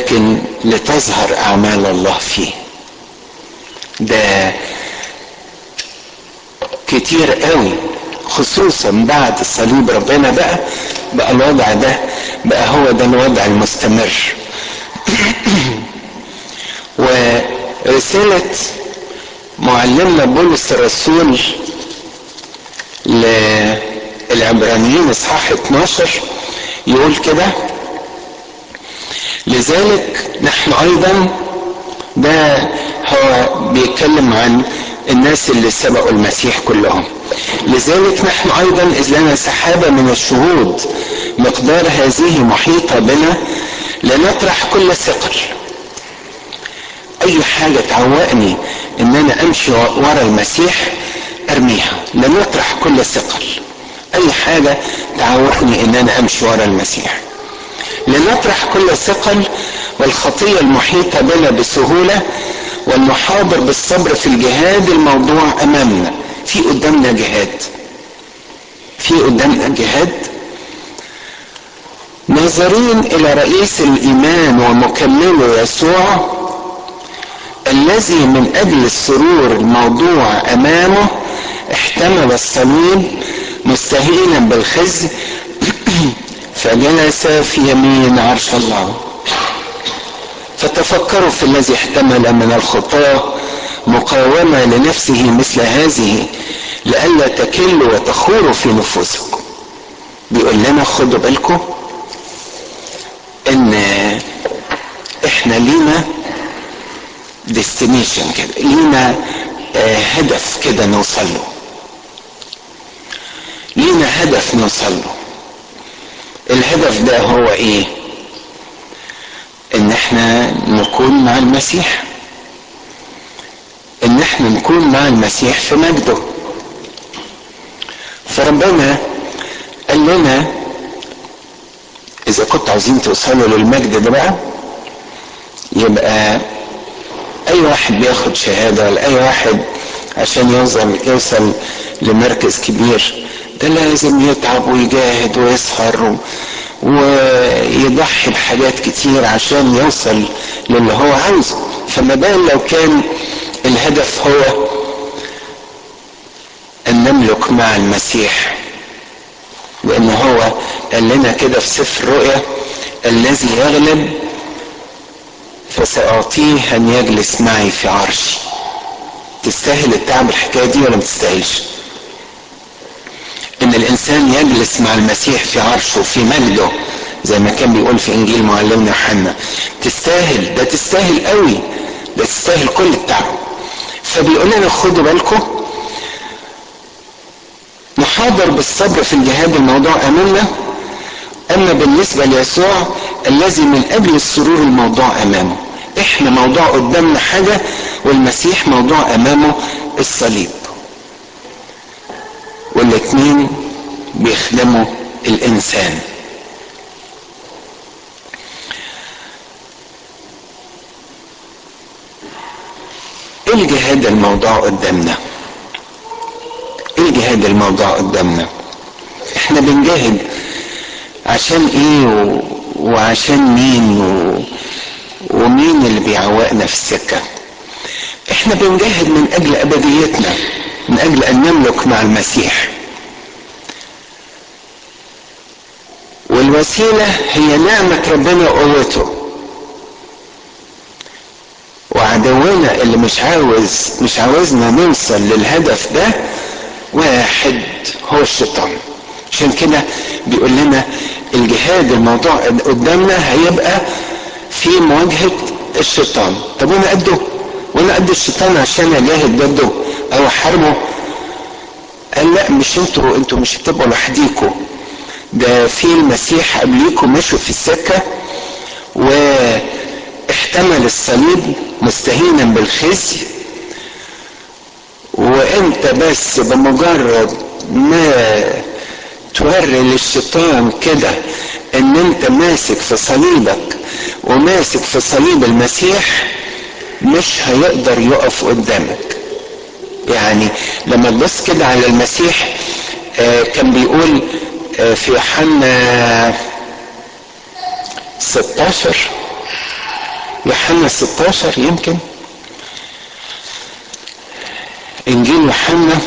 لكن لتظهر اعمال الله فيه ده كتير قوي خصوصا بعد صليب ربنا بقى بقى الوضع ده بقى هو ده الوضع المستمر ورسالة معلمنا بولس الرسول للعبرانيين اصحاح 12 يقول كده لذلك نحن ايضا ده هو بيتكلم عن الناس اللي سبقوا المسيح كلهم لذلك نحن ايضا اذ لنا سحابه من الشهود مقدار هذه محيطه بنا لنطرح كل ثقل اي حاجه تعوقني ان انا امشي ورا المسيح ارميها لنطرح كل ثقل اي حاجه تعوقني ان انا امشي ورا المسيح لنطرح كل ثقل والخطيه المحيطه بنا بسهوله والنحاضر بالصبر في الجهاد الموضوع امامنا في قدامنا جهاد في قدامنا جهاد ناظرين الى رئيس الايمان ومكمله يسوع الذي من اجل السرور الموضوع امامه احتمل الصليب مستهينا بالخزي فجلس في يمين عرش الله فتفكروا في الذي احتمل من الخطاه مقاومه لنفسه مثل هذه لئلا تكلوا وتخوروا في نفوسكم بيقول لنا خدوا بالكم ان احنا لينا ديستنيشن كده لينا آه هدف كده نوصل له لينا هدف نوصل له الهدف ده هو ايه ان احنا نكون مع المسيح ان احنا نكون مع المسيح في مجده فربنا قال لنا اذا كنتوا عايزين توصلوا للمجد ده بقى يبقى اي واحد بياخد شهاده ولا اي واحد عشان يوصل يوصل لمركز كبير ده لازم يتعب ويجاهد ويسهر ويضحي بحاجات كتير عشان يوصل للي هو عاوزه فما بال لو كان الهدف هو ان نملك مع المسيح لان هو قال لنا كده في سفر الرؤيا الذي يغلب فسأعطيه أن يجلس معي في عرشي تستاهل التعب الحكاية دي ولا ما تستاهلش ان الانسان يجلس مع المسيح في عرشه في مجده زي ما كان بيقول في انجيل معلمنا يوحنا تستاهل ده تستاهل قوي ده تستاهل كل التعب فبيقول لنا خدوا بالكم نحاضر بالصبر في الجهاد الموضوع امامنا اما بالنسبه ليسوع الذي من اجل السرور الموضوع امامه احنا موضوع قدامنا حاجه والمسيح موضوع امامه الصليب والاثنين بيخدموا الانسان ايه الجهاد الموضوع قدامنا ايه الجهاد الموضوع قدامنا احنا بنجاهد عشان ايه و... وعشان مين و... ومين اللي بيعوقنا في السكة احنا بنجاهد من اجل ابديتنا من اجل ان نملك مع المسيح والوسيلة هي نعمة ربنا وقوته وعدونا اللي مش عاوز مش عاوزنا نوصل للهدف ده واحد هو الشيطان عشان كده بيقول لنا الجهاد الموضوع قدامنا هيبقى في مواجهة الشيطان طب وانا قده وانا قد الشيطان عشان اجاهد ضده او احاربه قال لا مش انتوا انتوا مش هتبقوا لوحديكوا ده في المسيح قبليكم مشوا في السكة واحتمل الصليب مستهينا بالخزي وانت بس بمجرد ما توري للشيطان كده ان انت ماسك في صليبك وماسك في صليب المسيح مش هيقدر يقف قدامك يعني لما تبص كده على المسيح آه كان بيقول آه في يوحنا 16 يوحنا 16 يمكن انجيل يوحنا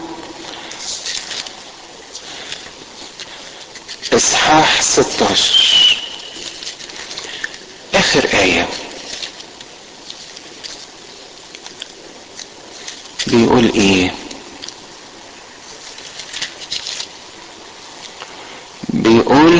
اصحاح 16 اخر ايه بيقول ايه بيقول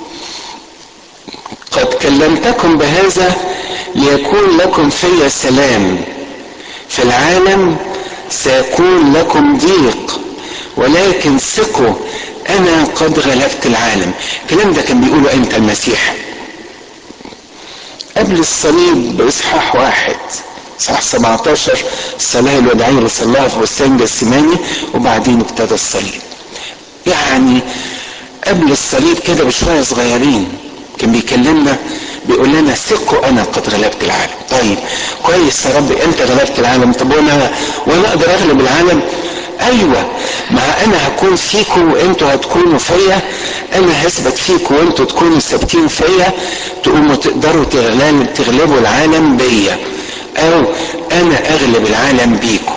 قد كلمتكم بهذا ليكون لكم في سلام في العالم سيكون لكم ضيق ولكن ثقوا انا قد غلبت العالم الكلام ده كان بيقوله امتى المسيح قبل الصليب باصحاح واحد صح 17 الصلاة الوداعية اللي صلاها في بستان جسماني وبعدين ابتدى الصليب يعني قبل الصليب كده بشوية صغيرين كان بيكلمنا بيقول لنا ثقوا انا قد غلبت العالم طيب كويس يا رب انت غلبت العالم طب وانا وانا اقدر اغلب العالم ايوه ما انا هكون فيكم وانتوا هتكونوا فيا انا هثبت فيكم وانتوا تكونوا ثابتين فيا تقوموا تقدروا تغلبوا العالم بيا او انا اغلب العالم بيكم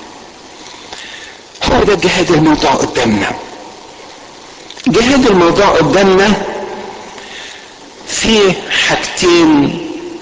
هو ده جهاد الموضوع قدامنا جهاد الموضوع قدامنا في حاجتين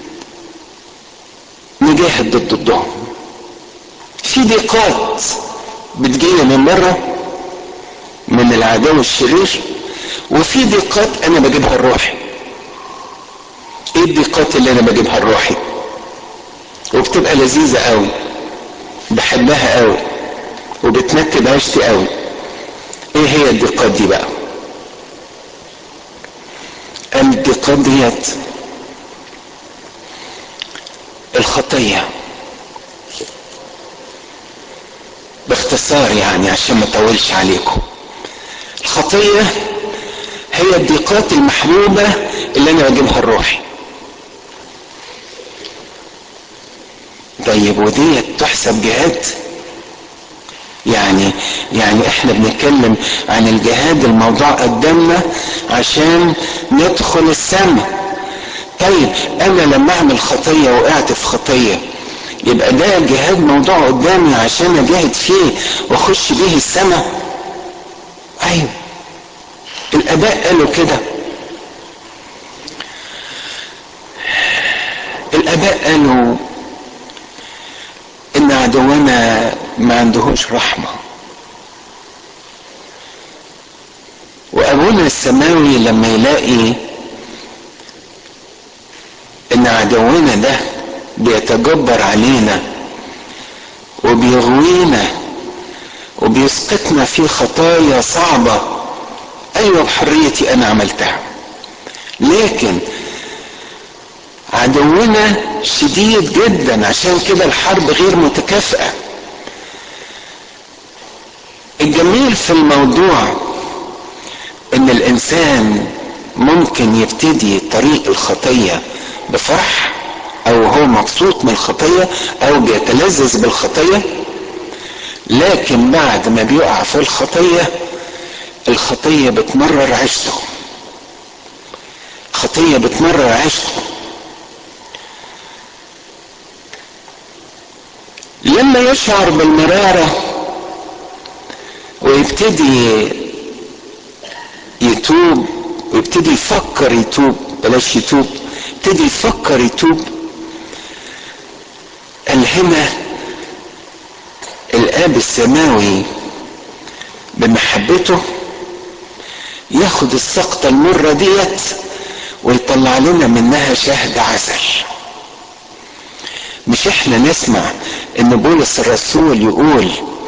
نجاهد ضد ضدهم في ضيقات بتجينا من بره من العدو الشرير وفي ضيقات انا بجيبها الروحي ايه الضيقات اللي انا بجيبها الروحي وبتبقى لذيذة قوي بحبها قوي وبتنكد عيشتي قوي ايه هي الضيقات دي بقى الضيقات ديت الخطية باختصار يعني عشان ما اطولش عليكم الخطية هي الضيقات المحبوبة اللي انا بجيبها الروحي طيب وديت تحسب جهاد يعني يعني احنا بنتكلم عن الجهاد الموضوع قدامنا عشان ندخل السماء طيب انا لما اعمل خطيه وقعت في خطيه يبقى ده جهاد موضوع قدامي عشان اجاهد فيه واخش بيه السماء ايوه الاباء قالوا كده الاباء قالوا ان عدونا ما عندهوش رحمه وابونا السماوي لما يلاقي ان عدونا ده بيتجبر علينا وبيغوينا وبيسقطنا في خطايا صعبة ايوه بحريتي انا عملتها لكن عدونا شديد جدا عشان كده الحرب غير متكافئة الجميل في الموضوع ان الانسان ممكن يبتدي طريق الخطية بفرح او هو مبسوط من الخطية او بيتلذذ بالخطية لكن بعد ما بيقع في الخطية الخطية بتمرر عيشته الخطية بتمرر عيشته لما يشعر بالمرارة ويبتدي يتوب ويبتدي يفكر يتوب بلاش يتوب يبتدي يفكر يتوب قال هنا الاب السماوي بمحبته ياخد السقطة المرة ديت ويطلع لنا منها شهد عسل مش احنا نسمع ان بولس الرسول يقول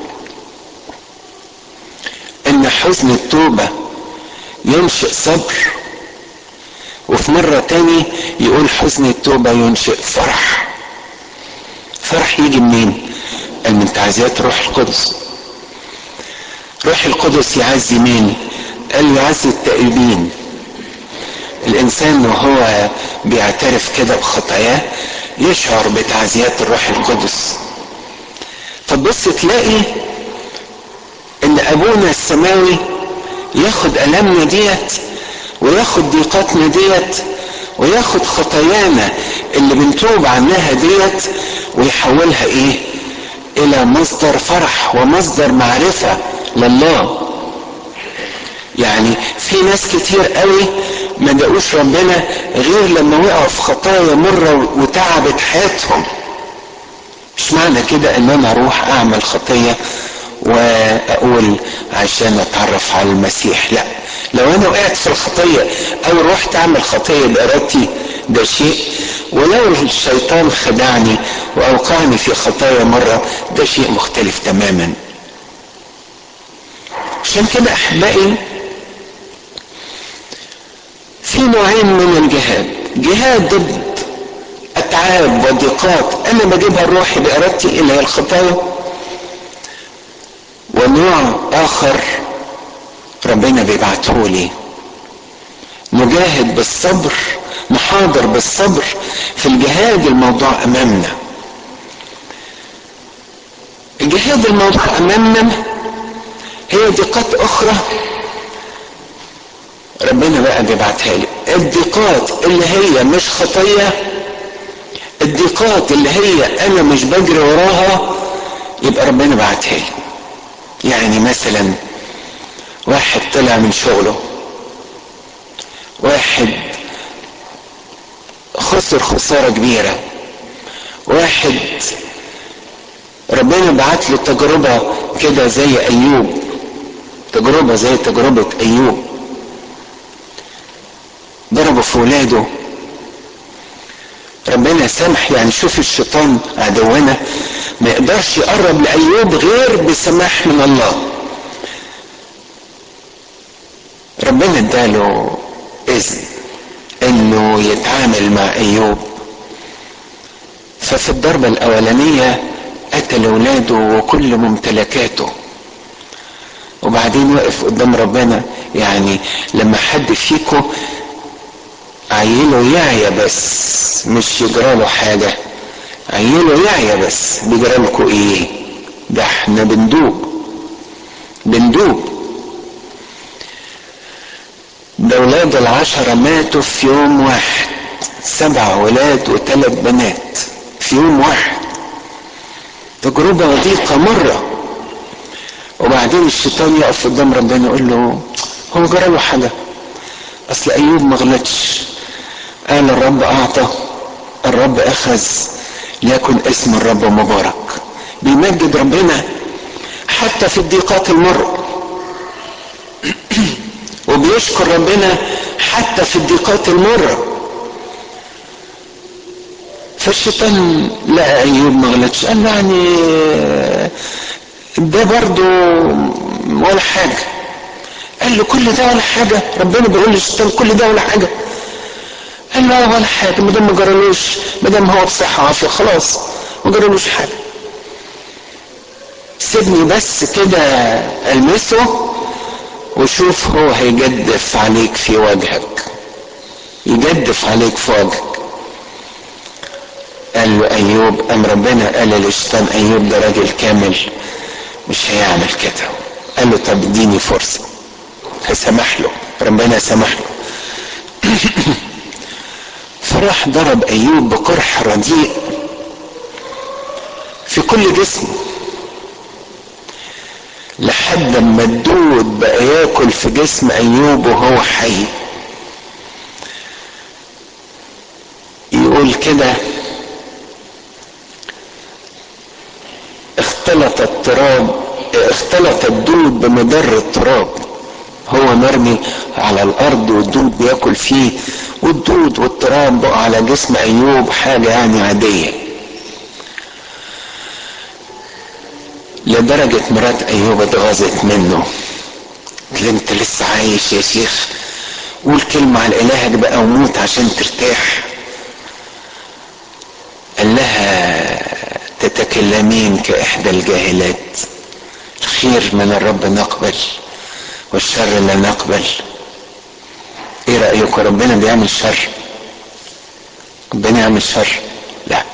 ان حزن التوبة ينشئ صبر وفي مرة تاني يقول حزن التوبة ينشئ فرح فرح يجي منين قال من تعزيات روح القدس روح القدس يعزي مين قال يعزي التائبين الانسان وهو بيعترف كده بخطاياه يشعر بتعزيات الروح القدس فتبص تلاقي ان ابونا السماوي ياخد المنا ديت وياخد ضيقاتنا ديت وياخد خطايانا اللي بنتوب عنها ديت ويحولها ايه الى مصدر فرح ومصدر معرفة لله يعني في ناس كتير قوي ما دقوش ربنا غير لما وقعوا في خطايا مرة وتعبت حياتهم مش معنى كده ان انا اروح اعمل خطية واقول عشان اتعرف على المسيح لا لو انا وقعت في الخطية او رحت اعمل خطية بارادتي ده شيء ولو الشيطان خدعني واوقعني في خطايا مرة ده شيء مختلف تماما عشان كده احبائي في نوعين من الجهاد جهاد ضد اتعاب وضيقات انا بجيبها روحي بارادتي اللي هي الخطايا ونوع اخر ربنا بيبعته لي نجاهد بالصبر نحاضر بالصبر في الجهاد الموضوع امامنا الجهاد الموضوع امامنا هي ضيقات اخرى ربنا بقى بيبعتها لي الضيقات اللي هي مش خطيه الضيقات اللي هي انا مش بجري وراها يبقى ربنا بعتها لي يعني مثلا واحد طلع من شغله واحد خسر خساره كبيره واحد ربنا بعت له تجربه كده زي ايوب تجربه زي تجربه ايوب ضربوا في ولاده ربنا سمح يعني شوف الشيطان عدونا ما يقدرش يقرب لايوب غير بسماح من الله ربنا اداله اذن انه يتعامل مع ايوب ففي الضربة الاولانية قتل اولاده وكل ممتلكاته وبعدين وقف قدام ربنا يعني لما حد فيكم عيله يعيا بس مش يجراله حاجة عيله يعيا بس بيجرالكوا ايه ده احنا بندوب بندوب ده ولاد العشرة ماتوا في يوم واحد سبع ولاد وثلاث بنات في يوم واحد تجربة ضيقة مرة وبعدين الشيطان يقف قدام ربنا يقول له هو جرى له حاجة أصل أيوب ما غلطش قال الرب أعطى الرب أخذ ليكن اسم الرب مبارك بيمجد ربنا حتى في الضيقات المرة وبيشكر ربنا حتى في الضيقات المرة فالشيطان لقى ايوب ما غلطش قال له يعني ده برضه ولا حاجة قال له كل ده ولا حاجة ربنا بيقول للشيطان كل ده ولا حاجة قال له ولا حاجة ما دام ما جرالوش ما دام هو بصحة وعافية خلاص ما جرالوش حاجة سيبني بس كده المسه وشوف هو هيجدف عليك في وجهك يجدف عليك في وجهك قال له ايوب ام ربنا قال للشيطان ايوب ده راجل كامل مش هيعمل كده قال له طب اديني فرصه فسمح له ربنا سمح له فراح ضرب ايوب بقرح رديء في كل جسمه لحد ما الدود بقى ياكل في جسم ايوب وهو حي يقول كده اختلط التراب اختلط الدود بمدر التراب هو مرمي على الارض والدود بياكل فيه والدود والتراب بقى على جسم ايوب حاجه يعني عاديه لدرجة مرات أيوب اتغاظت منه قلت له أنت لسه عايش يا شيخ قول كلمة على إلهك بقى وموت عشان ترتاح قال لها تتكلمين كإحدى الجاهلات الخير من الرب نقبل والشر لا نقبل ايه رأيكم ربنا بيعمل شر ربنا يعمل شر لا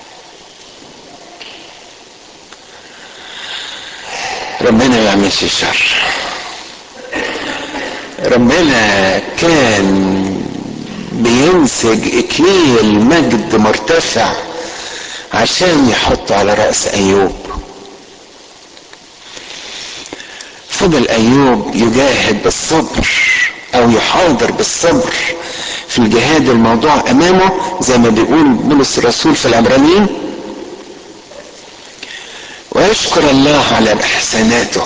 ربنا ما يعملش الشر ربنا كان بينسج اكليل مجد مرتفع عشان يحطه على رأس ايوب فضل ايوب يجاهد بالصبر او يحاضر بالصبر في الجهاد الموضوع امامه زي ما بيقول بولس الرسول في العبرانيين ويشكر الله على احساناته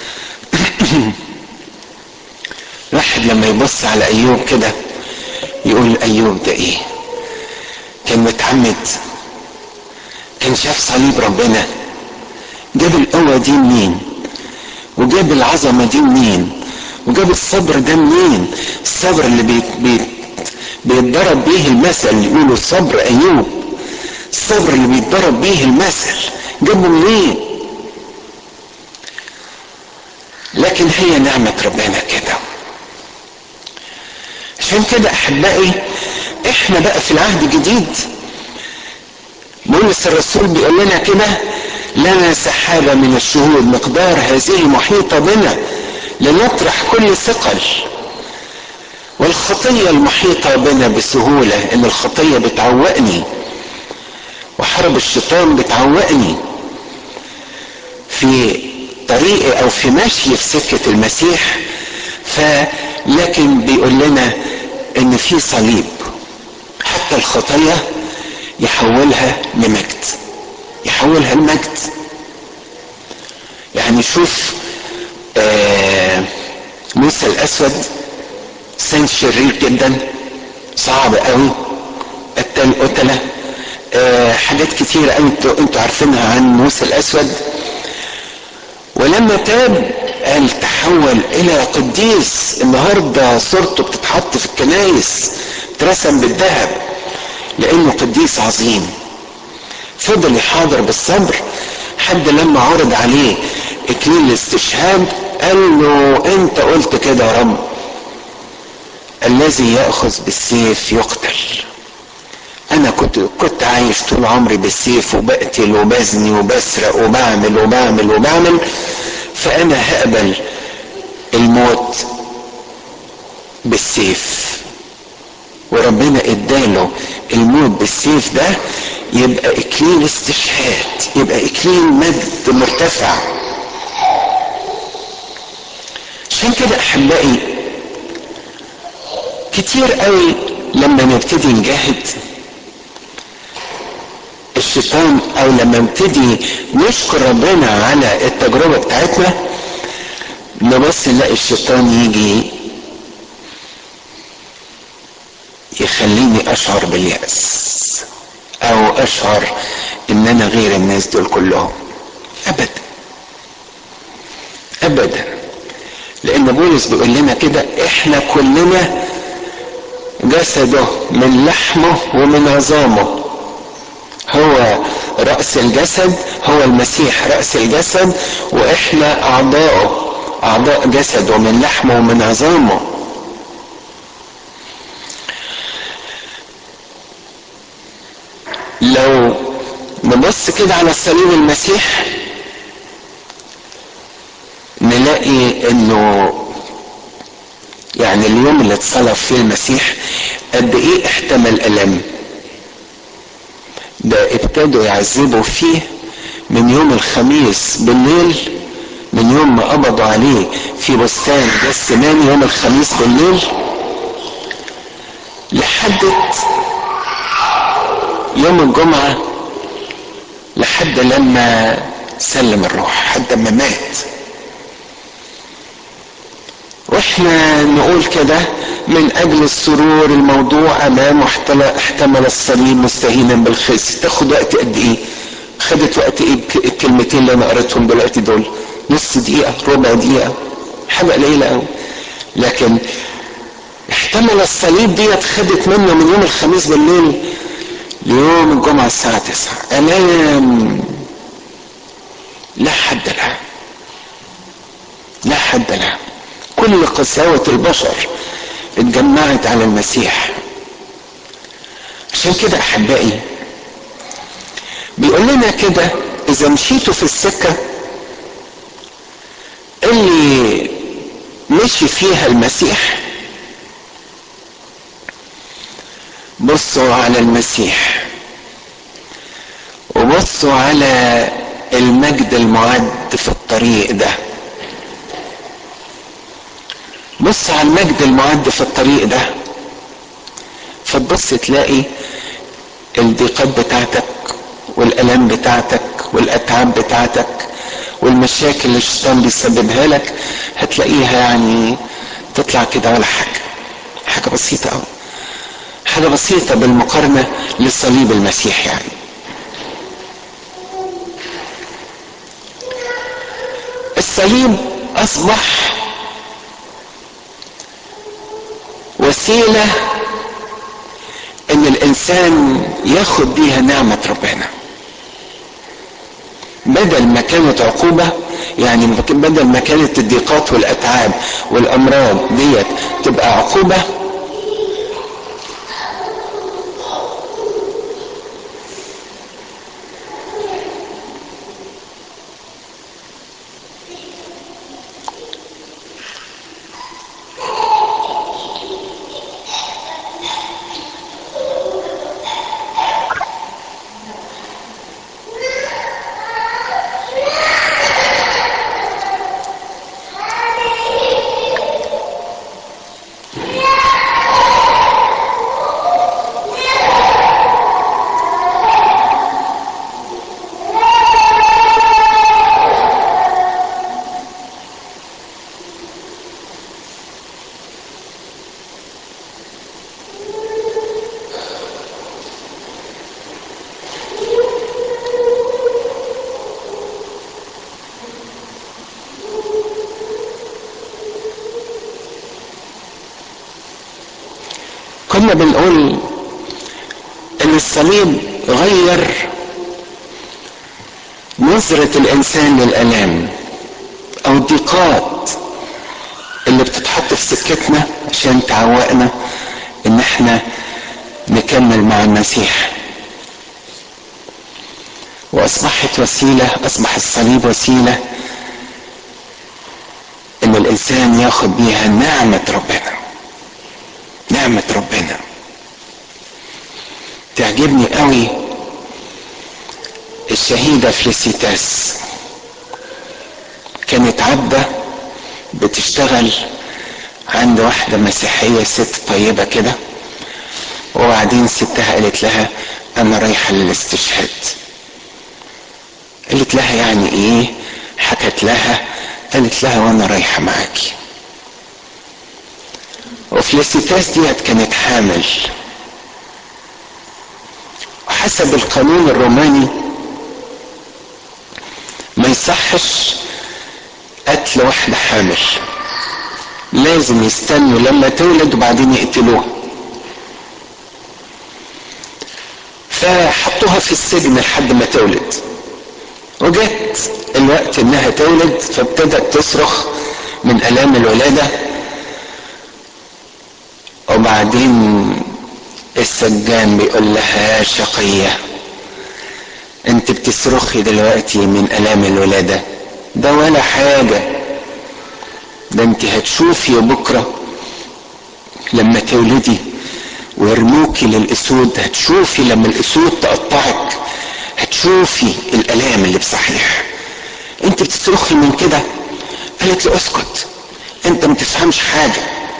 الواحد لما يبص على ايوب كده يقول ايوب ده ايه كان متعمد كان شاف صليب ربنا جاب القوة دي منين وجاب العظمة دي منين وجاب الصبر ده منين الصبر اللي بي بي بيتضرب بيه المثل يقولوا الصبر ايوب الصبر اللي بيتضرب بيه المثل جابه منين لكن هي نعمة ربنا كده عشان كده احبائي احنا بقى في العهد الجديد بولس الرسول بيقول لنا كده لنا سحابة من الشهود مقدار هذه محيطة بنا لنطرح كل ثقل والخطية المحيطة بنا بسهولة ان الخطية بتعوقني وحرب الشيطان بتعوقني في طريقي او في مشي في سكة المسيح فلكن بيقول لنا ان في صليب حتى الخطية يحولها لمجد يحولها لمجد يعني شوف آه موسى الاسود انسان شرير جدا صعب قوي قتل قتله آه حاجات كتيرة قوي انتوا انتوا عارفينها عن موسى الاسود ولما تاب قال تحول الى قديس النهارده صورته بتتحط في الكنايس اترسم بالذهب لانه قديس عظيم فضل يحاضر بالصبر حد لما عرض عليه اكليل الاستشهاد قال له انت قلت كده يا رب الذي ياخذ بالسيف يقتل انا كنت كنت عايش طول عمري بالسيف وبقتل وبزني وبسرق وبعمل وبعمل وبعمل فانا هقبل الموت بالسيف وربنا اداله الموت بالسيف ده يبقى اكليل استشهاد يبقى اكليل مجد مرتفع عشان كده احبائي كتير قوي لما نبتدي نجاهد الشيطان او لما نبتدي نشكر ربنا على التجربة بتاعتنا نبص نلاقي الشيطان يجي يخليني اشعر باليأس او اشعر ان انا غير الناس دول كلهم ابدا ابدا لان بولس بيقول لنا كده احنا كلنا جسده من لحمه ومن عظامه هو رأس الجسد هو المسيح رأس الجسد واحنا اعضاؤه اعضاء جسده من لحمه ومن عظامه لو نبص كده على صليب المسيح نلاقي انه يعني اليوم اللي اتصلب فيه المسيح قد ايه احتمل الم ده ابتدوا يعذبوا فيه من يوم الخميس بالليل من يوم ما قبضوا عليه في بستان جسماني يوم الخميس بالليل لحد يوم الجمعة لحد لما سلم الروح حد ما مات واحنا نقول كده من اجل السرور الموضوع امامه احتمل الصليب مستهينا بالخزي تاخد وقت قد ايه خدت وقت ايه الكلمتين اللي انا قريتهم دلوقتي دول نص دقيقة ربع دقيقة حاجة قليلة قوي لكن احتمل الصليب ديت خدت منه من يوم الخميس بالليل ليوم الجمعة الساعة تسعة ألام لا حد لها لا حد لها كل قساوة البشر اتجمعت على المسيح عشان كده أحبائي بيقول لنا كده إذا مشيتوا في السكة اللي مشي فيها المسيح بصوا على المسيح وبصوا على المجد المعد في الطريق ده بص على المجد المعد في الطريق ده فتبص تلاقي الضيقات بتاعتك والالام بتاعتك والاتعاب بتاعتك والمشاكل اللي الشيطان بيسببها لك هتلاقيها يعني تطلع كده ولا حاجه حاجه بسيطه قوي حاجه بسيطه بالمقارنه لصليب المسيح يعني الصليب اصبح وسيله ان الانسان ياخد بيها نعمه ربنا بدل ما كانت عقوبة يعني بدل ما كانت الضيقات والأتعاب والأمراض ديت تبقى عقوبة كنا بنقول ان الصليب غير نظرة الانسان للالام او الضيقات اللي بتتحط في سكتنا عشان تعوقنا ان احنا نكمل مع المسيح واصبحت وسيلة اصبح الصليب وسيلة ان الانسان ياخد بيها نعمة ربنا نعمة ربنا تعجبني قوي الشهيدة فليسيتاس كانت عبدة بتشتغل عند واحدة مسيحية ست طيبة كده وبعدين ستها قالت لها أنا رايحة للاستشهاد قالت لها يعني إيه حكت لها قالت لها وأنا رايحة معاكي وفليسيتاس ديت كانت حامل وحسب القانون الروماني ما يصحش قتل واحدة حامل لازم يستنوا لما تولد وبعدين يقتلوها فحطوها في السجن لحد ما تولد وجت الوقت انها تولد فابتدت تصرخ من الام الولاده وبعدين السجان بيقول لها يا شقية انت بتصرخي دلوقتي من الام الولادة ده ولا حاجة ده انت هتشوفي بكرة لما تولدي ويرموكي للاسود هتشوفي لما الاسود تقطعك هتشوفي الالام اللي بصحيح انت بتصرخي من كده قالت له اسكت انت ما تفهمش حاجه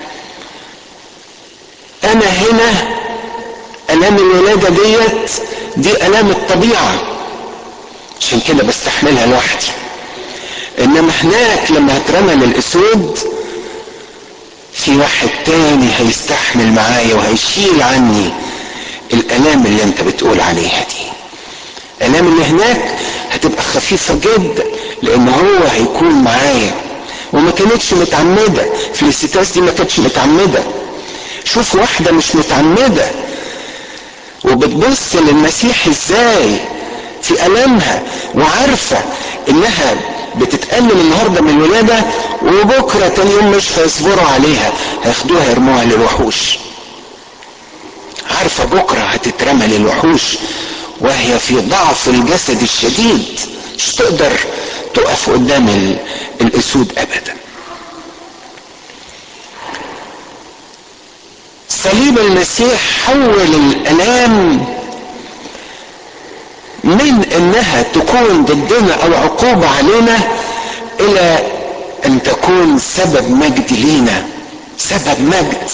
انا هنا الام الولاده ديت دي الام الطبيعه عشان كده بستحملها لوحدي انما هناك لما هترمى للاسود في واحد تاني هيستحمل معايا وهيشيل عني الالام اللي انت بتقول عليها دي الالام اللي هناك هتبقى خفيفه جدا لان هو هيكون معايا وما كانتش متعمده فليسيتاس دي ما كانتش متعمده شوف واحده مش متعمده وبتبص للمسيح ازاي في المها وعارفه انها بتتألم النهارده من الولاده وبكره تاني يوم مش هيصبروا عليها هياخدوها يرموها للوحوش عارفه بكره هتترمى للوحوش وهي في ضعف الجسد الشديد مش تقدر تقف قدام الاسود ابدا صليب المسيح حول الالام من انها تكون ضدنا او عقوبة علينا الى ان تكون سبب مجد لينا سبب مجد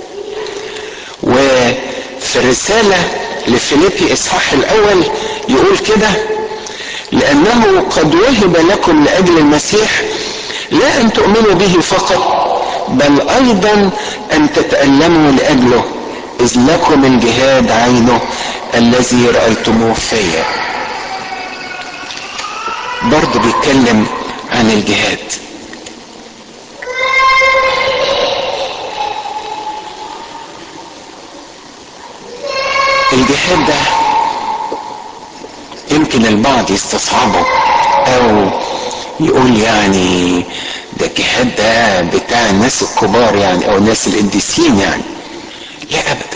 وفي الرسالة لفيليبي اصحاح الاول يقول كده لانه قد وهب لكم لاجل المسيح لا ان تؤمنوا به فقط بل ايضا ان تتألموا لاجله اذ لكم الجهاد عينه الذي رأيتموه فيا برضه بيتكلم عن الجهاد الجهاد ده يمكن البعض يستصعبه او يقول يعني ده الجهاد ده بتاع الناس الكبار يعني او الناس القديسين يعني لا ابدا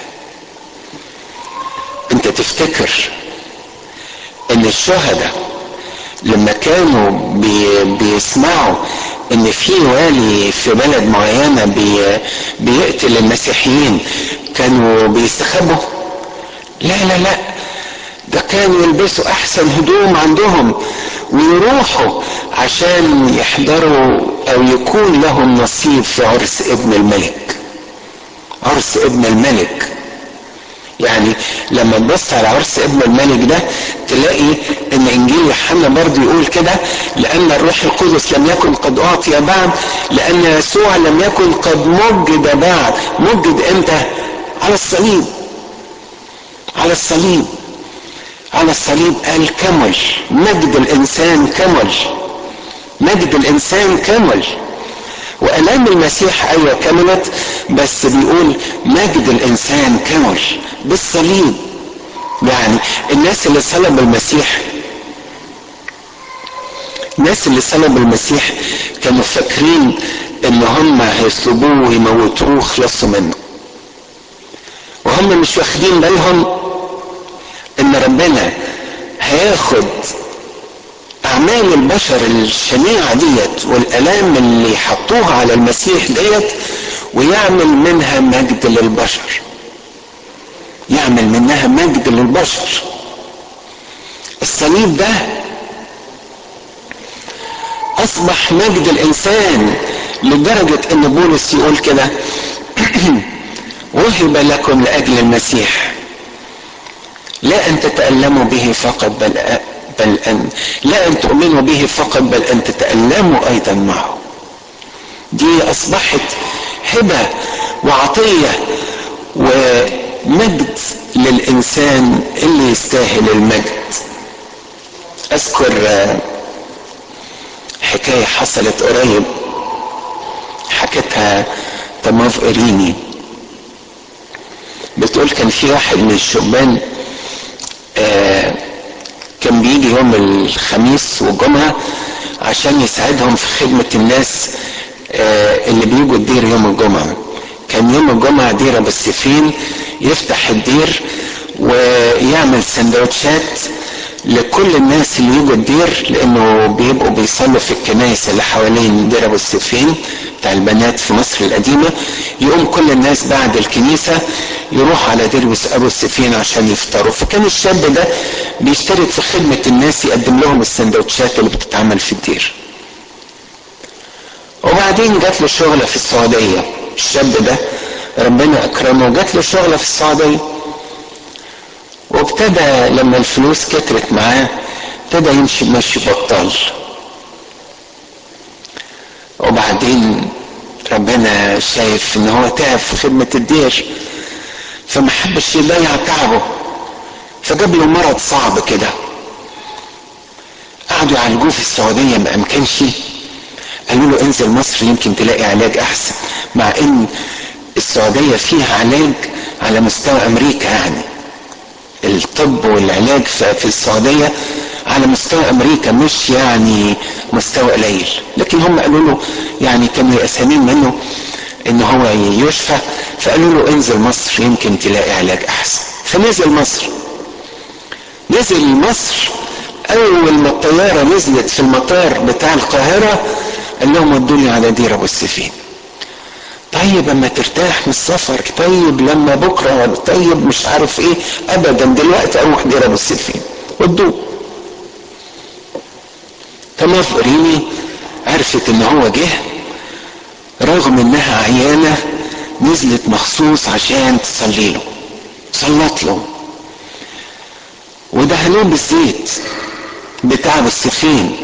انت تفتكر ان الشهداء لما كانوا بي بيسمعوا ان في والي في بلد معينه بي بيقتل المسيحيين كانوا بيستخبوا لا لا لا ده كانوا يلبسوا احسن هدوم عندهم ويروحوا عشان يحضروا او يكون لهم نصيب في عرس ابن الملك عرس ابن الملك يعني لما تبص على عرس ابن الملك ده تلاقي ان انجيل يوحنا برضه يقول كده لان الروح القدس لم يكن قد اعطي بعد لان يسوع لم يكن قد مجد بعد مجد امتى على الصليب على الصليب على الصليب قال كمل مجد الانسان كمل مجد الانسان كمل والام المسيح ايوه كملت بس بيقول مجد الانسان كمل بالصليب يعني الناس اللي صلبوا المسيح الناس اللي صلبوا المسيح كانوا فاكرين ان هم هيصلبوه ويموتوه ويخلصوا منه وهم مش واخدين بالهم ان ربنا هياخد اعمال البشر الشنيعه ديت والالام اللي حطوها على المسيح ديت ويعمل منها مجد للبشر يعمل منها مجد للبشر الصليب ده اصبح مجد الانسان لدرجه ان بولس يقول كده وهب لكم لاجل المسيح لا ان تتالموا به فقط بل بل ان لا ان تؤمنوا به فقط بل ان تتالموا ايضا معه دي اصبحت هبه وعطيه ومجد للانسان اللي يستاهل المجد اذكر حكايه حصلت قريب حكتها تماف اريني بتقول كان في واحد من الشبان آه كان بيجي يوم الخميس والجمعة عشان يساعدهم في خدمة الناس آه اللي بيجوا الدير يوم الجمعة كان يوم الجمعة دير ابو السفين يفتح الدير ويعمل سندوتشات لكل الناس اللي يجوا الدير لانه بيبقوا بيصلوا في الكنائس اللي حوالين دير ابو السفين بتاع البنات في مصر القديمة يقوم كل الناس بعد الكنيسة يروح على دير ابو السفين عشان يفطروا فكان الشاب ده بيشترك في خدمة الناس يقدم لهم السندوتشات اللي بتتعمل في الدير وبعدين جات له شغلة في السعودية الشاب ده ربنا اكرمه جات له شغلة في السعودية وابتدى لما الفلوس كترت معاه ابتدى يمشي مشي بطال وبعدين ربنا شايف ان هو تعب في خدمة الدير فما حبش يضيع تعبه فجاب له مرض صعب كده قعدوا يعالجوه في السعودية ما امكنش قالوا له انزل مصر يمكن تلاقي علاج احسن مع ان السعودية فيها علاج على مستوى امريكا يعني الطب والعلاج في السعودية على مستوى امريكا مش يعني مستوى قليل لكن هم قالوا له يعني كانوا يأسمين منه ان هو يشفى فقالوا له انزل مصر يمكن تلاقي علاج احسن فنزل مصر نزل مصر اول ما الطياره نزلت في المطار بتاع القاهره قال لهم ودوني على دير ابو السفين طيب طيب اما ترتاح من السفر طيب لما بكره طيب مش عارف ايه ابدا دلوقتي اروح دير ابو السفين ودوه تمام ريمي عرفت ان هو جه رغم انها عيانه نزلت مخصوص عشان تصلي له صلت له ودهنوه بالزيت بتاع السفين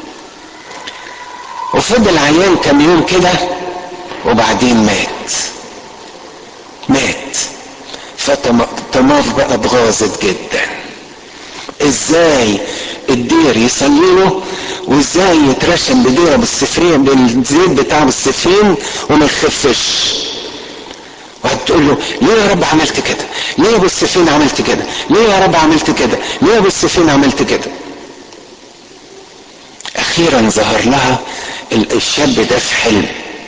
وفضل عيان كم يوم كده وبعدين مات مات فتماف بقى اتغاظت جدا ازاي الدير يصلي له وازاي يترشم بديره بالسفين بالزيت بتاع السفين وما يخفش وهتقول له ليه يا رب عملت كده ليه يا ابو السفين عملت كده ليه يا رب عملت كده ليه يا ابو السفين عملت كده اخيرا ظهر لها الشاب ده في حلم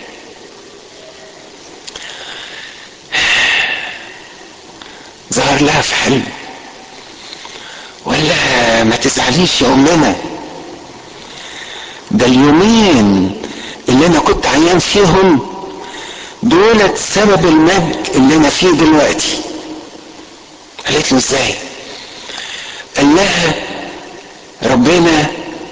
ظهر لها في حلم وقال لها ما تزعليش يا امنا ده اليومين اللي انا كنت عيان فيهم دولت سبب المجد اللي انا فيه دلوقتي قالت له ازاي قال لها ربنا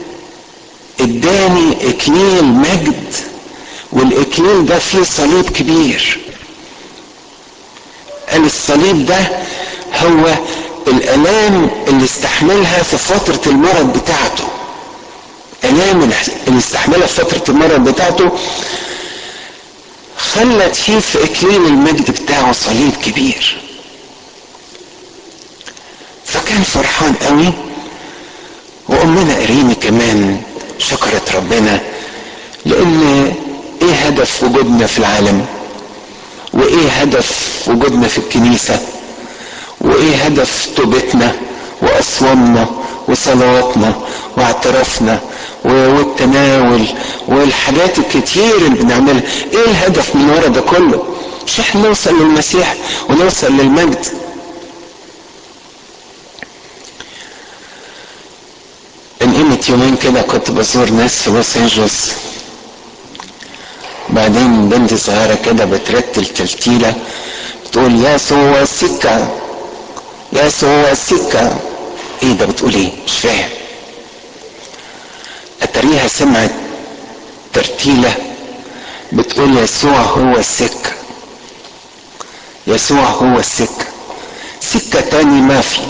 اداني اكليل مجد والاكليل ده فيه صليب كبير قال الصليب ده هو الالام اللي استحملها في فترة المرض بتاعته الام اللي استحملها في فترة المرض بتاعته خلت فيه في اكليل المجد بتاعه صليب كبير فكان فرحان قوي وامنا اريني كمان شكرت ربنا لان ايه هدف وجودنا في العالم وايه هدف وجودنا في الكنيسة وايه هدف توبتنا واصوامنا وصلواتنا واعترافنا والتناول والحاجات الكتير اللي بنعملها ايه الهدف من ورا ده كله مش احنا نوصل للمسيح ونوصل للمجد من قيمة يومين كده كنت بزور ناس في لوس انجلوس بعدين بنتي صغيرة كده بترتل تلتيلة بتقول يسوع السكة يسوع السكة ايه ده بتقول ايه مش فاهم اتريها سمعت ترتيلة بتقول يسوع هو السكة يسوع هو السكة سكة تاني ما في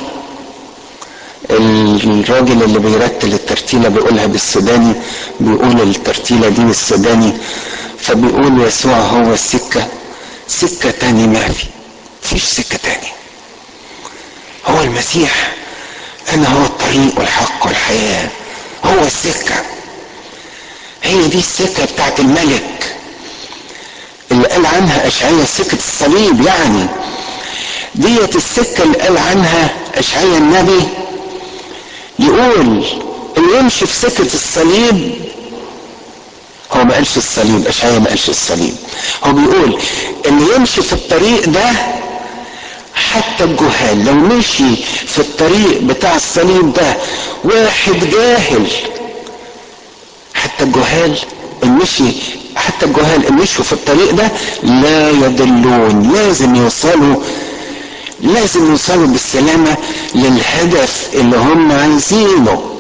الراجل اللي بيرتل الترتيلة بيقولها بالسوداني بيقول الترتيلة دي بالسوداني فبيقول يسوع هو السكة سكة تاني ما في فيش سكة تاني هو المسيح انا هو الطريق والحق والحياة هو السكة هي دي السكة بتاعت الملك اللي قال عنها اشعياء سكة الصليب يعني ديت السكة اللي قال عنها اشعياء النبي يقول اللي يمشي في سكة الصليب هو ما قالش الصليب اشعياء ما قالش الصليب هو بيقول اللي يمشي في الطريق ده حتى الجهال لو مشي في الطريق بتاع الصليب ده واحد جاهل حتى الجهال المشي حتى الجهال اللي مشوا في الطريق ده لا يضلون لازم يوصلوا لازم يوصلوا بالسلامة للهدف اللي هم عايزينه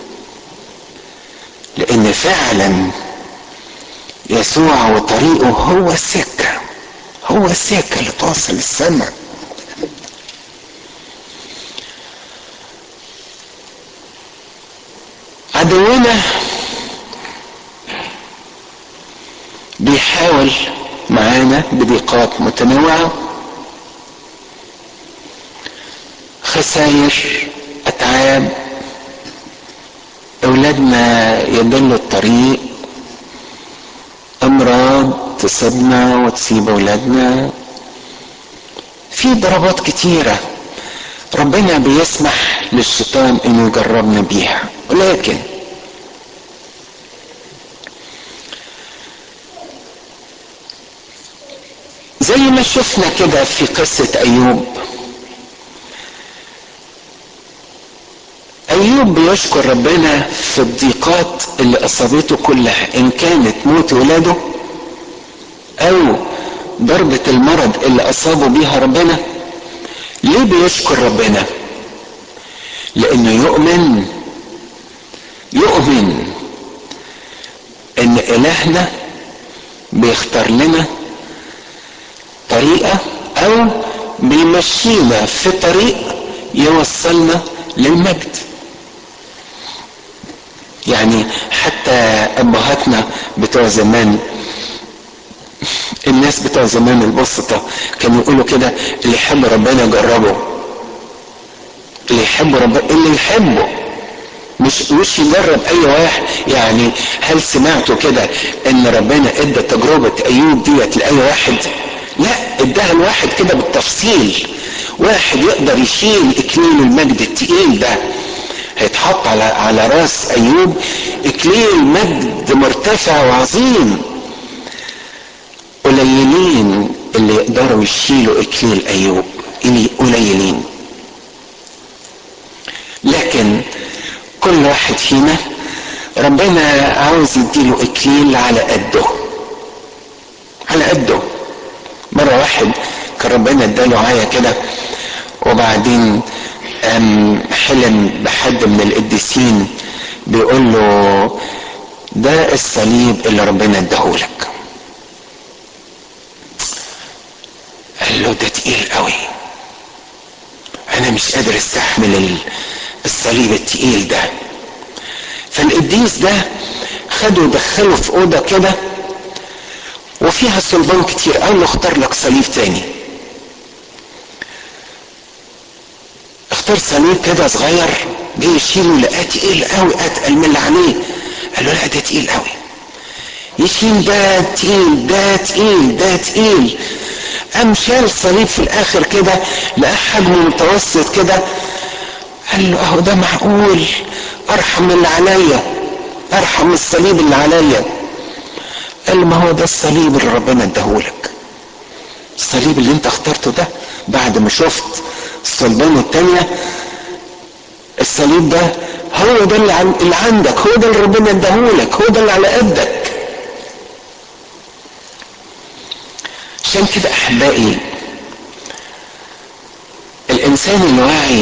لان فعلا يسوع وطريقه هو السكة هو السكة اللي توصل السماء عدونا بيحاول معانا بضيقات متنوعة خسائر أتعاب أولادنا يضلوا الطريق أمراض تصيبنا وتصيب أولادنا في ضربات كتيرة ربنا بيسمح للشيطان انه يجربنا بيها ولكن زي ما شفنا كده في قصة ايوب ايوب بيشكر ربنا في الضيقات اللي اصابته كلها ان كانت موت ولاده او ضربة المرض اللي أصابوا بيها ربنا ليه بيشكر ربنا لأنه يؤمن يؤمن إن إلهنا بيختار لنا طريقة أو بيمشينا في طريق يوصلنا للمجد يعني حتى أبهاتنا بتوع زمان الناس بتوع زمان البسطة كانوا يقولوا كده اللي يحب ربنا جربه اللي يحب ربنا اللي يحبه مش مش يجرب اي واحد يعني هل سمعتوا كده ان ربنا ادى تجربة ايوب ديت لاي واحد لا اداها لواحد كده بالتفصيل واحد يقدر يشيل اكليل المجد التقيل ده هيتحط على على راس ايوب اكليل مجد مرتفع وعظيم قليلين اللي يقدروا يشيلوا اكليل ايوب قليلين لكن كل واحد فينا ربنا عاوز يديله اكليل على قده على قده مرة واحد كان ربنا اداله عاية كده وبعدين قام حلم بحد من القديسين بيقول له ده الصليب اللي ربنا اداهولك قال له ده تقيل قوي انا مش قادر استحمل الصليب التقيل ده فالقديس ده خده ودخله في اوضه كده وفيها صلبان كتير قال له اختار لك صليب تاني اختار صليب كده صغير جه يشيله لقاه تقيل قوي اتقل من اللي عليه قال له لا ده تقيل قوي يشيل ده تقيل ده تقيل ده تقيل قام شال صليب في الاخر كده لقاه حجمه متوسط كده قال له اهو ده معقول ارحم من اللي عليا ارحم من الصليب اللي عليا قال له ما هو ده الصليب اللي ربنا اداهولك الصليب اللي انت اخترته ده بعد ما شفت الصلبان التانية الصليب ده هو ده اللي, عن... اللي عندك هو ده اللي ربنا اداهولك هو ده اللي على قدك عشان كده احبائي الانسان الواعي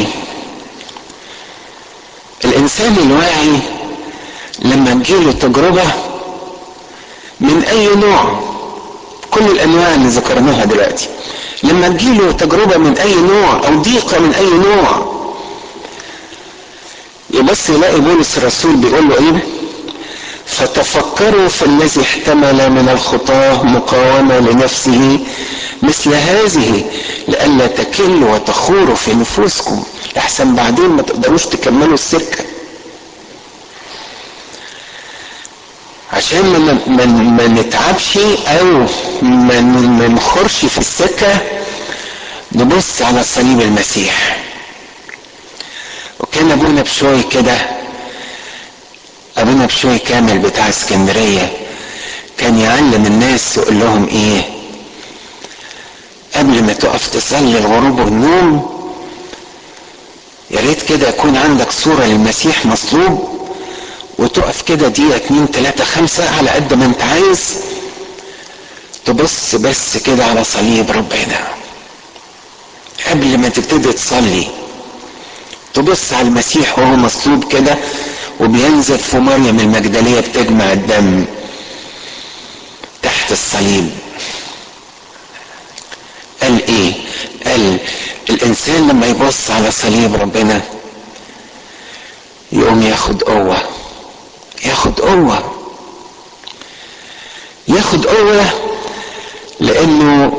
الانسان الواعي لما تجيله تجربه من اي نوع كل الانواع اللي ذكرناها دلوقتي لما تجيله تجربه من اي نوع او ضيقه من اي نوع يبص يلاقي بولس الرسول بيقول له ايه فتفكروا في الذي احتمل من الخطاه مقاومه لنفسه مثل هذه لئلا تكلوا وتخوروا في نفوسكم لحسن بعدين ما تقدروش تكملوا السكه عشان ما ما ما نتعبش او ما ما نخرش في السكه نبص على صليب المسيح وكان ابونا بشوي كده ابونا بشوي كامل بتاع اسكندريه كان يعلم الناس يقول لهم ايه قبل ما تقف تصلي الغروب والنوم يا ريت كده يكون عندك صوره للمسيح مصلوب وتقف كده دقيقة اتنين تلاتة خمسة على قد ما انت عايز تبص بس كده على صليب ربنا قبل ما تبتدي تصلي تبص على المسيح وهو مصلوب كده وبينزف ومريم المجدلية بتجمع الدم تحت الصليب قال ايه قال الانسان لما يبص على صليب ربنا يقوم ياخد قوه ياخد قوة ياخد قوة لأنه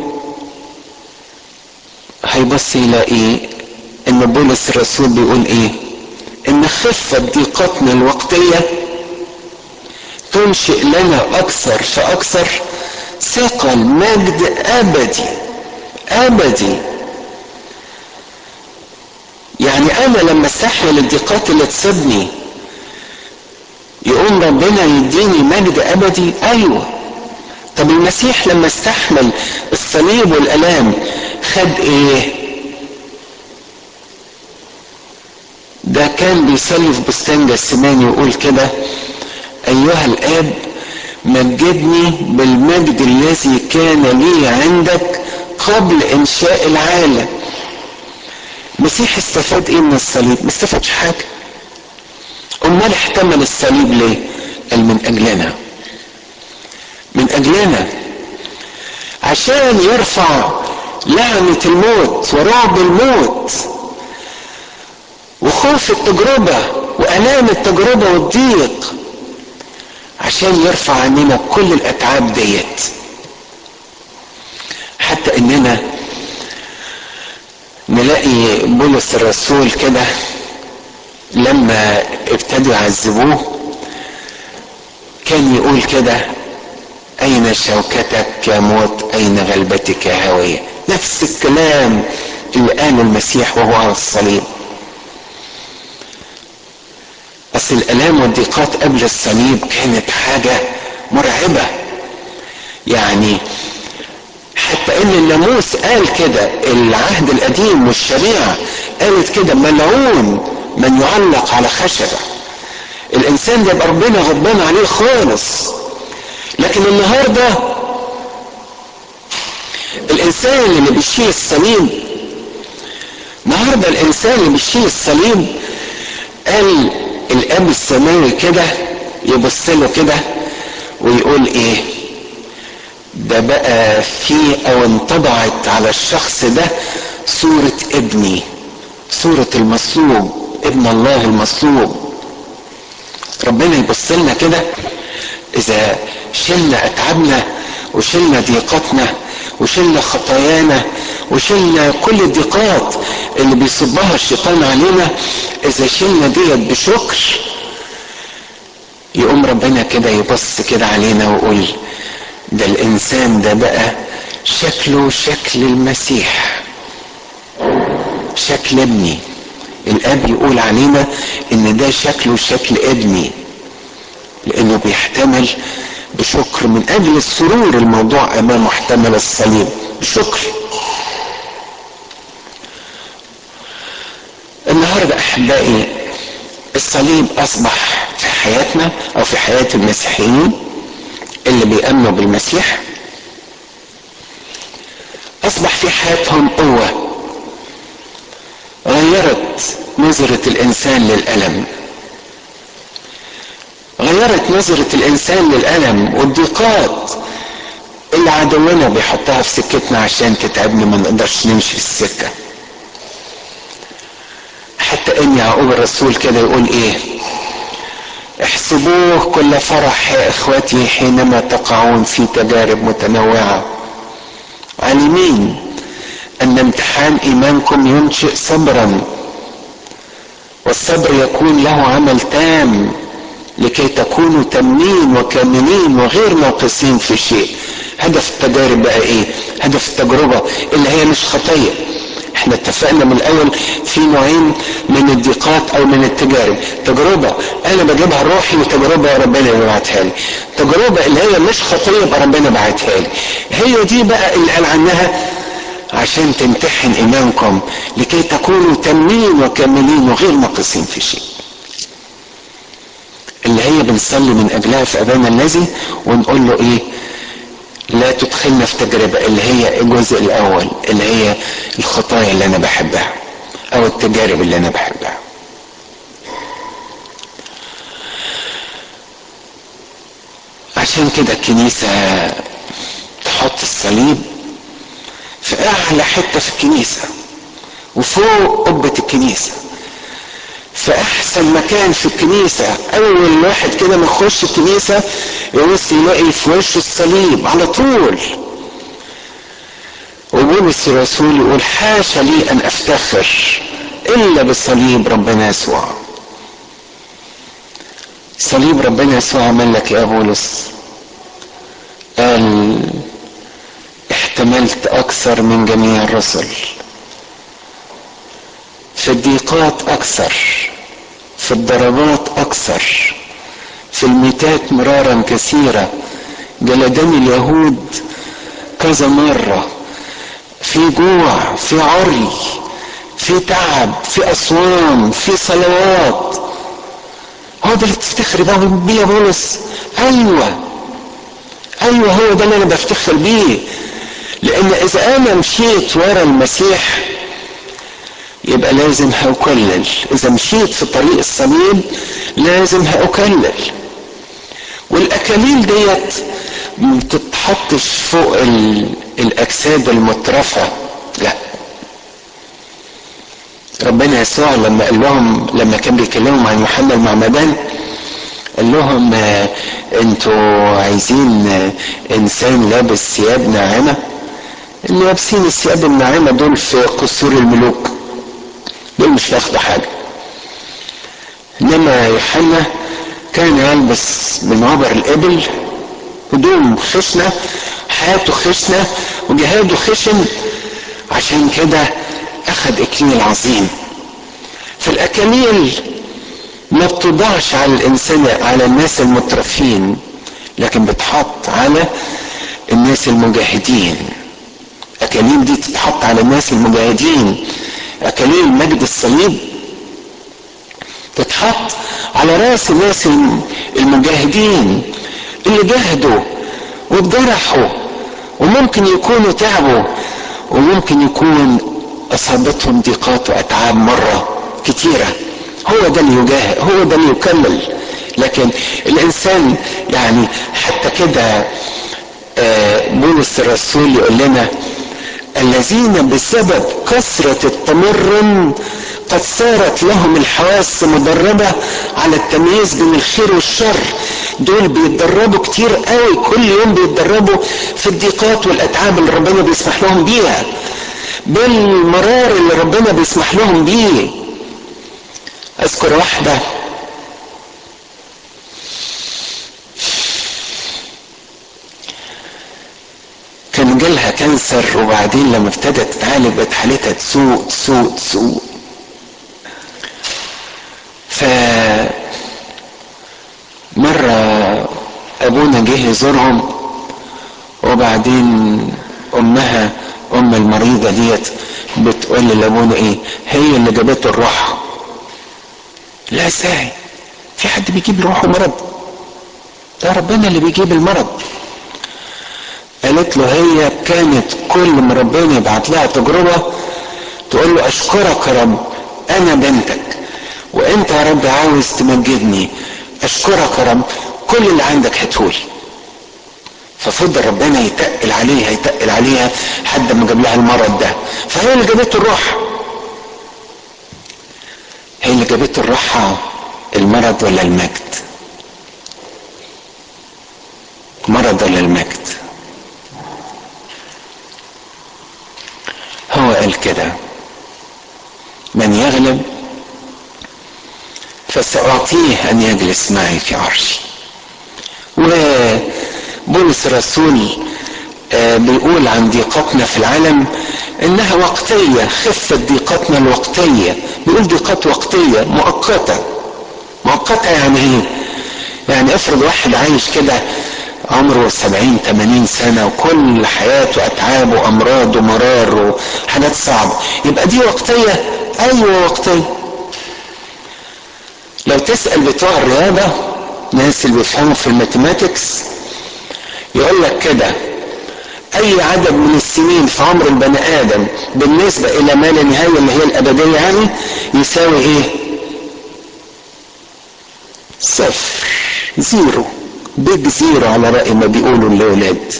هيبص يلاقي إن بولس الرسول بيقول إيه؟ إن خفة ضيقتنا الوقتية تنشئ لنا أكثر فأكثر ثقل مجد أبدي أبدي يعني أنا لما استحمل الضيقات اللي تصيبني يقوم ربنا يديني مجد ابدي ايوه طب المسيح لما استحمل الصليب والالام خد ايه ده كان بيصلي في بستان جسماني يقول كده ايها الاب مجدني بالمجد الذي كان لي عندك قبل انشاء العالم المسيح استفاد ايه من الصليب ما استفادش حاجه امال احتمل الصليب ليه قال من اجلنا من اجلنا عشان يرفع لعنة الموت ورعب الموت وخوف التجربة وألام التجربة والضيق عشان يرفع عننا كل الأتعاب ديت حتى إننا نلاقي بولس الرسول كده لما ابتدوا يعذبوه كان يقول كده أين شوكتك يا موت أين غلبتك يا هوية نفس الكلام اللي قاله المسيح وهو على الصليب بس الآلام والضيقات قبل الصليب كانت حاجة مرعبة يعني حتى ان الناموس قال كده العهد القديم والشريعة قالت كده ملعون من يعلق على خشبة الانسان ده يبقى ربنا غضبان عليه خالص لكن النهارده الانسان اللي بيشيل الصليب النهارده الانسان اللي بيشيل الصليب قال الاب السماوي كده يبص له كده ويقول ايه ده بقى في او انطبعت على الشخص ده صورة ابني صورة المصلوب ابن الله المصلوب ربنا يبص لنا كده اذا شلنا اتعابنا وشلنا ضيقاتنا وشلنا خطايانا وشلنا كل الضيقات اللي بيصبها الشيطان علينا اذا شلنا ديت بشكر يقوم ربنا كده يبص كده علينا ويقول ده الانسان ده بقى شكله شكل المسيح شكل ابني الاب يقول علينا ان ده شكله شكل ابني لانه بيحتمل بشكر من اجل السرور الموضوع امامه احتمل الصليب بشكر النهارده احبائي الصليب اصبح في حياتنا او في حياه المسيحيين اللي بيامنوا بالمسيح اصبح في حياتهم قوه غيرت نظره الانسان للالم غيرت نظرة الإنسان للألم والضيقات اللي عدونا بيحطها في سكتنا عشان تتعبنا ما نقدرش نمشي في السكة حتى إن يعقوب الرسول كده يقول إيه احسبوه كل فرح يا إخوتي حينما تقعون في تجارب متنوعة عالمين أن امتحان إيمانكم ينشئ صبرا والصبر يكون له عمل تام لكي تكونوا تامين وكاملين وغير ناقصين في شيء هدف التجارب بقى ايه هدف التجربة اللي هي مش خطية احنا اتفقنا من الاول في نوعين من الضيقات او من التجارب تجربة انا بجيبها روحي وتجربة ربنا يبعتها لي تجربة اللي هي مش خطية يبقى ربنا بعتها لي هي دي بقى اللي قال عنها عشان تمتحن ايمانكم لكي تكونوا تامين وكاملين وغير ناقصين في شيء اللي هي بنصلي من اجلها في ابانا الذي ونقول له ايه لا تدخلنا في تجربة اللي هي الجزء الاول اللي هي الخطايا اللي انا بحبها او التجارب اللي انا بحبها عشان كده الكنيسة تحط الصليب في اعلى حتة في الكنيسة وفوق قبة الكنيسة في احسن مكان في الكنيسة اول واحد كده ما يخش الكنيسة يبص يلاقي في وشه الصليب على طول وبولس الرسول يقول حاشا لي ان افتخر الا بصليب ربنا يسوع صليب ربنا يسوع عمل لك يا بولس قال احتملت اكثر من جميع الرسل في الضيقات اكثر في الضربات اكثر في الميتات مرارا كثيرة جلدني اليهود كذا مرة في جوع في عري في تعب في أصوام في صلوات هو ده اللي تفتخر بيه يا بولس أيوة ايوه هو ده اللي انا بفتخر بيه لان اذا انا مشيت ورا المسيح يبقى لازم هأكلل اذا مشيت في طريق الصليب لازم هأكلل والاكاليل ديت ما بتتحطش فوق الاجساد المترفه لا ربنا يسوع لما قال لهم لما كان بيكلمهم عن يوحنا المعمدان قال لهم انتوا عايزين انسان لابس ثياب ناعمه اللي لابسين الثياب الناعمه دول في قصور الملوك دول مش بياخدوا حاجه انما يوحنا كان يلبس من عبر الابل هدوم خشنه حياته خشنه وجهاده خشن عشان كده اخذ اكليل عظيم فالاكاليل ما بتوضعش على الانسان على الناس المترفين لكن بتحط على الناس المجاهدين اكاليل دي تتحط على الناس المجاهدين اكاليل مجد الصليب تتحط على راس الناس المجاهدين اللي جاهدوا واتجرحوا وممكن يكونوا تعبوا وممكن يكون اصابتهم ضيقات واتعاب مره كتيره هو ده اللي يجاهد هو ده اللي يكمل لكن الانسان يعني حتى كده بولس الرسول يقول لنا الذين بسبب كثرة التمرن قد صارت لهم الحواس مدربة على التمييز بين الخير والشر دول بيتدربوا كتير قوي كل يوم بيتدربوا في الضيقات والاتعاب اللي ربنا بيسمح لهم بيها بالمرار اللي ربنا بيسمح لهم بيه اذكر واحده كان جالها كانسر وبعدين لما ابتدت تتعالج بقت حالتها تسوء تسوء تسوء ف مرة أبونا جه يزورهم وبعدين أمها أم المريضة ديت بتقول لأبونا إيه هي اللي جابته الراحة لا ازاي في حد بيجيب روحه مرض ده ربنا اللي بيجيب المرض قالت له هي كانت كل ما ربنا يبعت لها تجربه تقول له اشكرك يا رب انا بنتك وانت يا رب عاوز تمجدني اشكرك يا رب كل اللي عندك هاتهولي ففضل ربنا يتقل عليها يتقل عليها لحد ما جاب لها المرض ده فهي اللي جابته الروح هي اللي جابته الراحة المرض ولا المجد مرض ولا المجد هو قال كده من يغلب فسأعطيه أن يجلس معي في عرشي وبولس الرسول بيقول عن ضيقتنا في العالم انها وقتية خفة ضيقتنا الوقتية بيقول ضيقات وقتية مؤقتة مؤقتة يعني ايه يعني افرض واحد عايش كده عمره سبعين تمانين سنة وكل حياته أتعاب وأمراض ومرار وحاجات صعبة يبقى دي وقتية أيوة وقتية لو تسأل بتوع الرياضة الناس اللي بيفهموا في الماثيماتكس يقول لك كده اي عدد من السنين في عمر البني ادم بالنسبة الى ما لا نهاية اللي هي الابدية يعني يساوي ايه صفر زيرو بيج زيرو على رأي ما بيقولوا الاولاد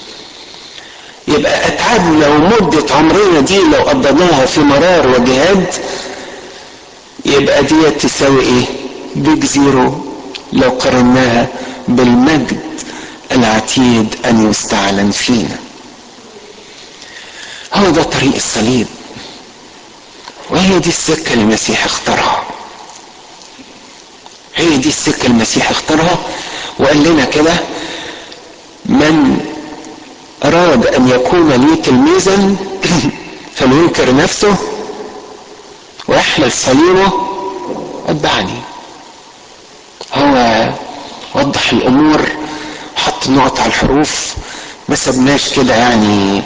يبقى اتعاب لو مدة عمرنا دي لو قضيناها في مرار وجهاد يبقى دي تساوي ايه بيج زيرو لو قارناها بالمجد العتيد ان يستعلن فينا هو ده طريق الصليب وهي دي السكة اللي المسيح اختارها هي دي السكة المسيح اختارها وقال لنا كده من أراد أن يكون لي تلميذا فلينكر نفسه ويحمل صليبه واتبعني هو وضح الأمور حط النقط على الحروف ما سبناش كده يعني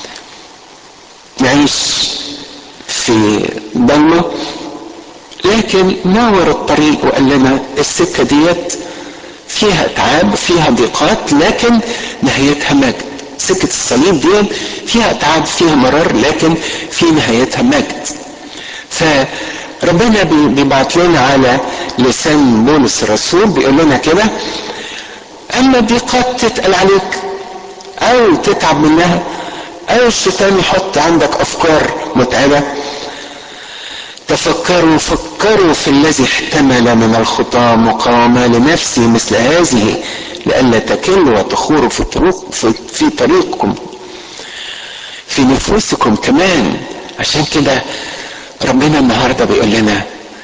نعيش في ضلمه لكن نور الطريق وقال لنا السكه ديت فيها اتعاب فيها ضيقات لكن نهايتها مجد سكة الصليب دي فيها اتعاب فيها مرار لكن في نهايتها مجد فربنا بيبعت لنا على لسان بولس الرسول بيقول لنا كده اما ضيقات تتقل عليك او تتعب منها او الشيطان يحط عندك افكار متعبه تفكروا فكروا في الذي احتمل من الخطى مقاومة لنفسه مثل هذه لئلا تكلوا وتخوروا في طريق في, في طريقكم في نفوسكم كمان عشان كده ربنا النهارده بيقول لنا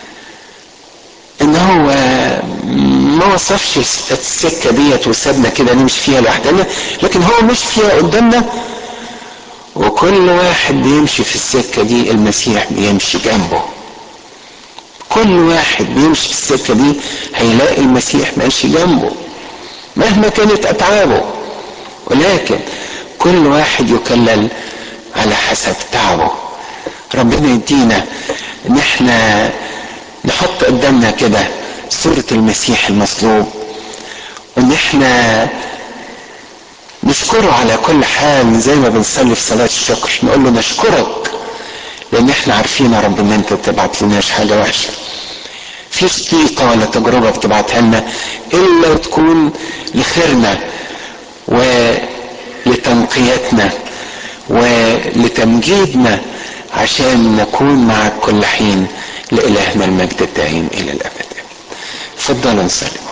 ان هو ما وصفش السكه ديت وسابنا كده نمشي فيها لوحدنا لكن هو مش فيها قدامنا وكل واحد بيمشي في السكه دي المسيح بيمشي جنبه كل واحد بيمشي في السكه دي هيلاقي المسيح ماشي جنبه مهما كانت اتعابه ولكن كل واحد يكلل على حسب تعبه ربنا يدينا ان احنا نحط قدامنا كده صورة المسيح المصلوب وان احنا نشكره على كل حال زي ما بنصلي في صلاة الشكر نقول له نشكرك لان احنا عارفين يا رب ان انت تبعت لناش حاجة وحشة فيش ضيقة ولا تجربة بتبعتها لنا الا وتكون لخيرنا ولتنقيتنا ولتمجيدنا عشان نكون معك كل حين لإلهنا المجد الدائم إلى الأبد. تفضلوا نصلي.